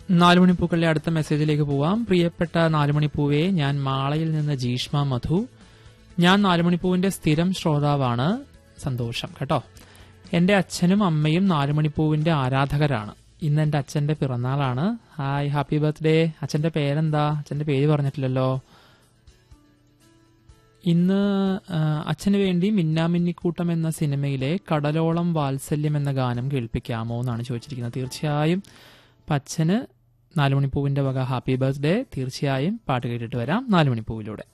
നാലുമണിപ്പൂക്കളിലെ അടുത്ത മെസ്സേജിലേക്ക് പോവാം പ്രിയപ്പെട്ട നാലുമണിപ്പൂവെ ഞാൻ മാളയിൽ നിന്ന് ജീഷ്മ മധു ഞാൻ നാലുമണിപ്പൂവിന്റെ സ്ഥിരം ശ്രോതാവാണ് സന്തോഷം കേട്ടോ എന്റെ അച്ഛനും അമ്മയും നാലുമണിപ്പൂവിന്റെ ആരാധകരാണ് ഇന്ന് എന്റെ അച്ഛന്റെ പിറന്നാളാണ് ഹായ് ഹാപ്പി ബർത്ത്ഡേ അച്ഛന്റെ പേരെന്താ അച്ഛന്റെ പേര് പറഞ്ഞിട്ടില്ലല്ലോ ഇന്ന് ആ, അച്ഛന് വേണ്ടി മിന്നാമിന്നിക്കൂട്ടം എന്ന സിനിമയിലെ കടലോളം വാത്സല്യം എന്ന ഗാനം കേൾപ്പിക്കാമോ എന്നാണ് ചോദിച്ചിരിക്കുന്നത് തീർച്ചയായും അപ്പം അച്ഛന് നാലുമണിപ്പൂവിന്റെ വക ഹാപ്പി ബർത്ത്ഡേ തീർച്ചയായും പാട്ട് കേട്ടിട്ട് വരാം നാലുമണിപ്പൂവിലൂടെ